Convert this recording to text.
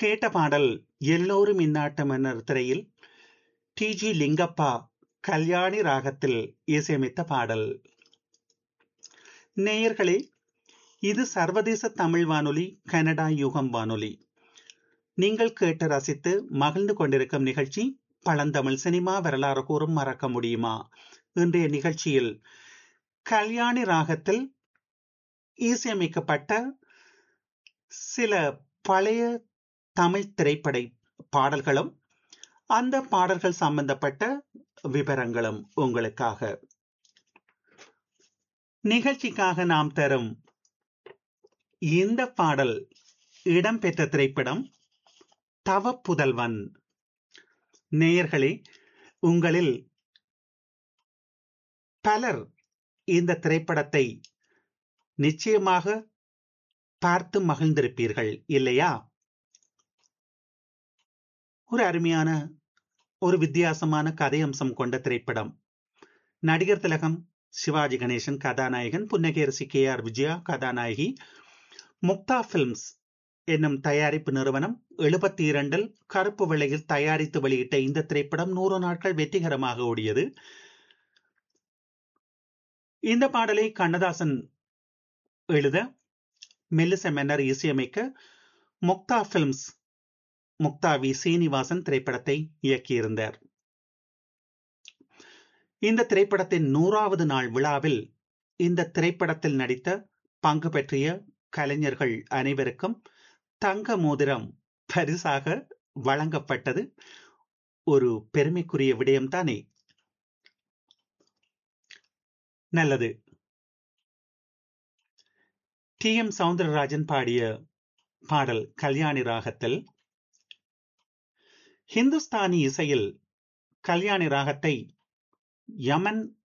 கேட்ட பாடல் எல்லோரும் இந்நாட்டம் என்ற திரையில் டி ஜி லிங்கப்பா கல்யாணி ராகத்தில் இசையமைத்த பாடல் நேயர்களே இது சர்வதேச தமிழ் வானொலி கனடா யுகம் வானொலி நீங்கள் கேட்டு ரசித்து மகிழ்ந்து கொண்டிருக்கும் நிகழ்ச்சி பழந்தமிழ் சினிமா வரலாறு கூறும் மறக்க முடியுமா இன்றைய நிகழ்ச்சியில் கல்யாணி ராகத்தில் இசையமைக்கப்பட்ட சில பழைய தமிழ் திரைப்பட பாடல்களும் அந்த பாடல்கள் சம்பந்தப்பட்ட விவரங்களும் உங்களுக்காக நிகழ்ச்சிக்காக நாம் தரும் இந்த பாடல் இடம்பெற்ற திரைப்படம் தவ புதல்வன் நேயர்களே உங்களில் பலர் இந்த திரைப்படத்தை நிச்சயமாக பார்த்து மகிழ்ந்திருப்பீர்கள் இல்லையா ஒரு அருமையான ஒரு வித்தியாசமான கதை அம்சம் கொண்ட திரைப்படம் நடிகர் திலகம் சிவாஜி கணேசன் கதாநாயகன் புன்னகேரசி கே ஆர் விஜயா கதாநாயகி முக்தா பிலிம்ஸ் என்னும் தயாரிப்பு நிறுவனம் எழுபத்தி இரண்டில் கருப்பு வெள்ளையில் தயாரித்து வெளியிட்ட இந்த திரைப்படம் நூறு நாட்கள் வெற்றிகரமாக ஓடியது இந்த பாடலை கண்ணதாசன் எழுத மெல்லிச மன்னர் இசையமைக்க முக்தா பிலிம்ஸ் முக்தா வி சீனிவாசன் திரைப்படத்தை இயக்கியிருந்தார் இந்த திரைப்படத்தின் நூறாவது நாள் விழாவில் இந்த திரைப்படத்தில் நடித்த பங்கு பெற்றிய கலைஞர்கள் அனைவருக்கும் தங்க மோதிரம் பரிசாக வழங்கப்பட்டது ஒரு பெருமைக்குரிய விடயம்தானே நல்லது டி எம் சவுந்தரராஜன் பாடிய பாடல் கல்யாணி ராகத்தில் ஹிந்துஸ்தானி இசையில் கல்யாணி ராகத்தை யமன்